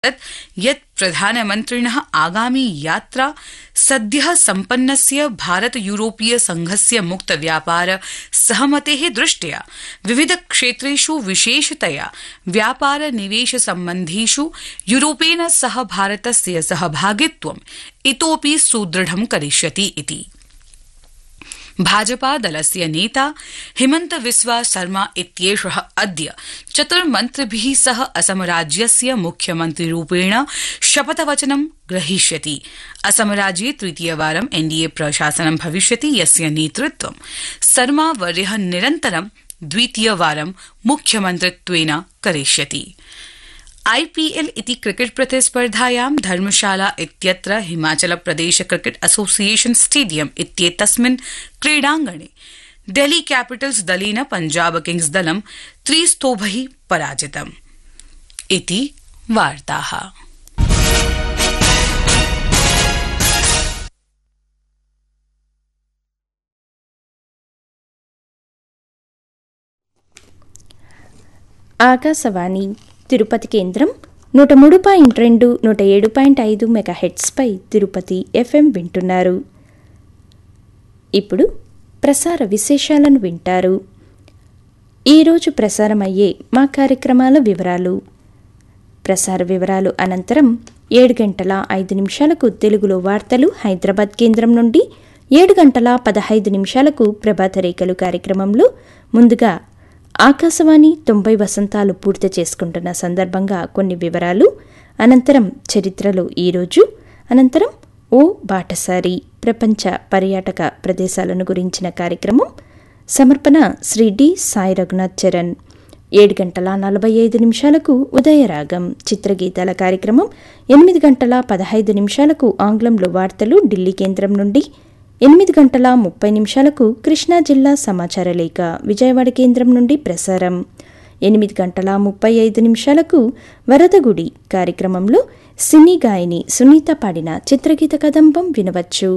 यत् प्रधानमन्त्रिणः आगामी यात्रा सद्यः सम्पन्नस्य भारत यूरोपीय संघस्य मुक्त व्यापार सहमतेः दृष्ट्या विविध क्षेत्रेषु विशेषतया व्यापार निवेश सम्बन्धीषु यूरोपेन सह भारतस्य सहभागित्वम् इतोपि सुदृढं करिष्यति इति भाजपा दलस्य नेता हिमन्त बिस्वा शर्मा इत्येषः अद्य चतुर्मन्त्रिभिः सह असम राज्यस्य मुख्यमन्त्रिरूपेण शपथवचनं ग्रहीष्यति असम राज्ये तृतीयवारं एनडीए प्रशासनं भविष्यति यस्य नेतृत्वं शर्मा वर्यः निरन्तरं द्वितीयवारं मुख्यमन्त्रित्वेन करिष्यति आईपीएल इति क्रिकेट प्रतिस्पर्धायां धर्मशाला इत्यत्र Himachal Pradesh cricket association stadium इत्येतस्मिन् क्रीडाङ्गणे डेल्ही कैपिटल्स दलेन पंजाब किंग्स दलं त्रिस्तोभैः पराजितम् इति वार्ताः ఆకాశవాణి తిరుపతి కేంద్రం నూట మూడు పాయింట్ రెండు నూట ఏడు పాయింట్ ఐదు మెగా హెడ్స్పై తిరుపతి ఎఫ్ఎం వింటున్నారు ఇప్పుడు ప్రసార విశేషాలను వింటారు ఈరోజు ప్రసారమయ్యే మా కార్యక్రమాల వివరాలు ప్రసార వివరాలు అనంతరం ఏడు గంటల ఐదు నిమిషాలకు తెలుగులో వార్తలు హైదరాబాద్ కేంద్రం నుండి ఏడు గంటల పదహైదు నిమిషాలకు ప్రభాత రేఖలు కార్యక్రమంలో ముందుగా ఆకాశవాణి తొంభై వసంతాలు పూర్తి చేసుకుంటున్న సందర్భంగా కొన్ని వివరాలు అనంతరం చరిత్రలో ఈరోజు అనంతరం ఓ బాటసారి ప్రపంచ పర్యాటక ప్రదేశాలను గురించిన కార్యక్రమం సమర్పణ శ్రీ డి సాయి రఘునాథ్ చరణ్ ఏడు గంటల నలభై ఐదు నిమిషాలకు ఉదయరాగం చిత్రగీతాల కార్యక్రమం ఎనిమిది గంటల పదహైదు నిమిషాలకు ఆంగ్లంలో వార్తలు ఢిల్లీ కేంద్రం నుండి ఎనిమిది గంటల ముప్పై నిమిషాలకు కృష్ణా జిల్లా సమాచార లేఖ విజయవాడ కేంద్రం నుండి ప్రసారం ఎనిమిది గంటల ముప్పై ఐదు నిమిషాలకు వరదగుడి కార్యక్రమంలో సినీ గాయని సునీత పాడిన చిత్రగీత కదంబం వినవచ్చు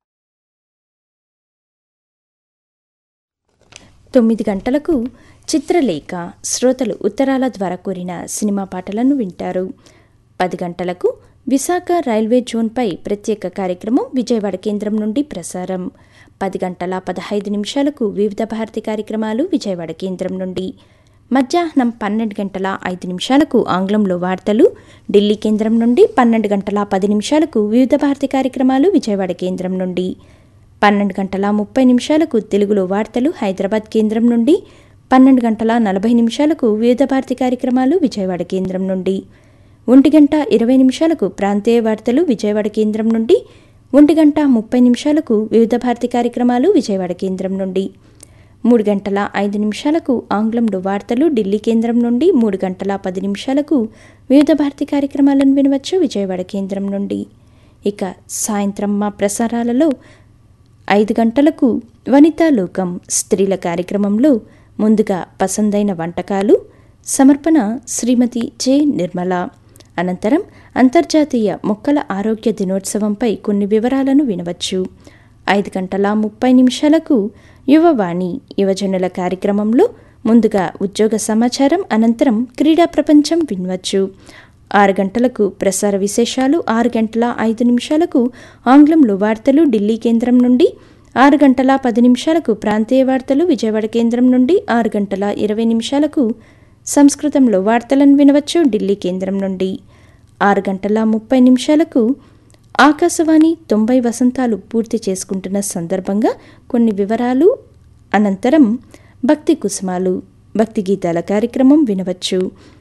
తొమ్మిది గంటలకు చిత్రలేఖ శ్రోతలు ఉత్తరాల ద్వారా కోరిన సినిమా పాటలను వింటారు పది గంటలకు విశాఖ రైల్వే జోన్పై ప్రత్యేక కార్యక్రమం విజయవాడ కేంద్రం నుండి ప్రసారం పది గంటల పదహైదు నిమిషాలకు వివిధ భారతి కార్యక్రమాలు విజయవాడ కేంద్రం నుండి మధ్యాహ్నం పన్నెండు గంటల ఐదు నిమిషాలకు ఆంగ్లంలో వార్తలు ఢిల్లీ కేంద్రం నుండి పన్నెండు గంటల పది నిమిషాలకు వివిధ భారతి కార్యక్రమాలు విజయవాడ కేంద్రం నుండి పన్నెండు గంటల ముప్పై నిమిషాలకు తెలుగులో వార్తలు హైదరాబాద్ కేంద్రం నుండి పన్నెండు గంటల నలభై నిమిషాలకు వివిధ భారతి కార్యక్రమాలు విజయవాడ కేంద్రం నుండి ఒంటి గంట ఇరవై నిమిషాలకు ప్రాంతీయ వార్తలు విజయవాడ కేంద్రం నుండి ఒంటి గంట ముప్పై నిమిషాలకు వివిధ భారతి కార్యక్రమాలు విజయవాడ కేంద్రం నుండి మూడు గంటల ఐదు నిమిషాలకు ఆంగ్లంలో వార్తలు ఢిల్లీ కేంద్రం నుండి మూడు గంటల పది నిమిషాలకు వివిధ భారతి కార్యక్రమాలను వినవచ్చు విజయవాడ కేంద్రం నుండి ఇక సాయంత్రం మా ప్రసారాలలో ఐదు గంటలకు వనితా లోకం స్త్రీల కార్యక్రమంలో ముందుగా పసందైన వంటకాలు సమర్పణ శ్రీమతి జె నిర్మల అనంతరం అంతర్జాతీయ మొక్కల ఆరోగ్య దినోత్సవంపై కొన్ని వివరాలను వినవచ్చు ఐదు గంటల ముప్పై నిమిషాలకు యువవాణి యువజనుల కార్యక్రమంలో ముందుగా ఉద్యోగ సమాచారం అనంతరం క్రీడా ప్రపంచం వినవచ్చు ఆరు గంటలకు ప్రసార విశేషాలు ఆరు గంటల ఐదు నిమిషాలకు ఆంగ్లంలో వార్తలు ఢిల్లీ కేంద్రం నుండి ఆరు గంటల పది నిమిషాలకు ప్రాంతీయ వార్తలు విజయవాడ కేంద్రం నుండి ఆరు గంటల ఇరవై నిమిషాలకు సంస్కృతంలో వార్తలను వినవచ్చు ఢిల్లీ కేంద్రం నుండి ఆరు గంటల ముప్పై నిమిషాలకు ఆకాశవాణి తొంభై వసంతాలు పూర్తి చేసుకుంటున్న సందర్భంగా కొన్ని వివరాలు అనంతరం భక్తి కుసుమాలు భక్తి గీతాల కార్యక్రమం వినవచ్చు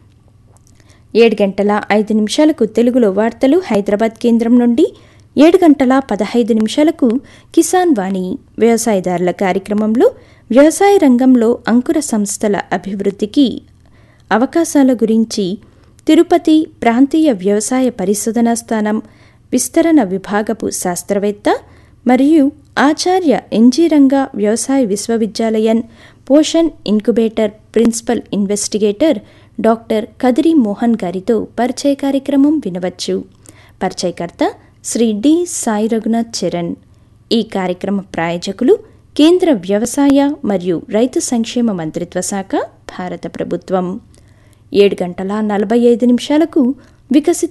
ఏడు గంటల ఐదు నిమిషాలకు తెలుగులో వార్తలు హైదరాబాద్ కేంద్రం నుండి ఏడు గంటల పదహైదు నిమిషాలకు కిసాన్ వాణి వ్యవసాయదారుల కార్యక్రమంలో వ్యవసాయ రంగంలో అంకుర సంస్థల అభివృద్ధికి అవకాశాల గురించి తిరుపతి ప్రాంతీయ వ్యవసాయ పరిశోధనా స్థానం విస్తరణ విభాగపు శాస్త్రవేత్త మరియు ఆచార్య ఎన్జీరంగా వ్యవసాయ విశ్వవిద్యాలయం Poshan incubator principal investigator doctor Kadiri Mohan గారితో పరిచయ కార్యక్రమం వినవచ్చు పరిచయకర్త శ్రీ డి సాయి రఘునాథ్ చరణ్ ఈ కార్యక్రమ ప్రాయోజకులు కేంద్ర వ్యవసాయ మరియు రైతు సంక్షేమ మంత్రిత్వ శాఖ భారత ప్రభుత్వం ఏడు గంటల నలభై ఐదు నిమిషాలకు వికసిత్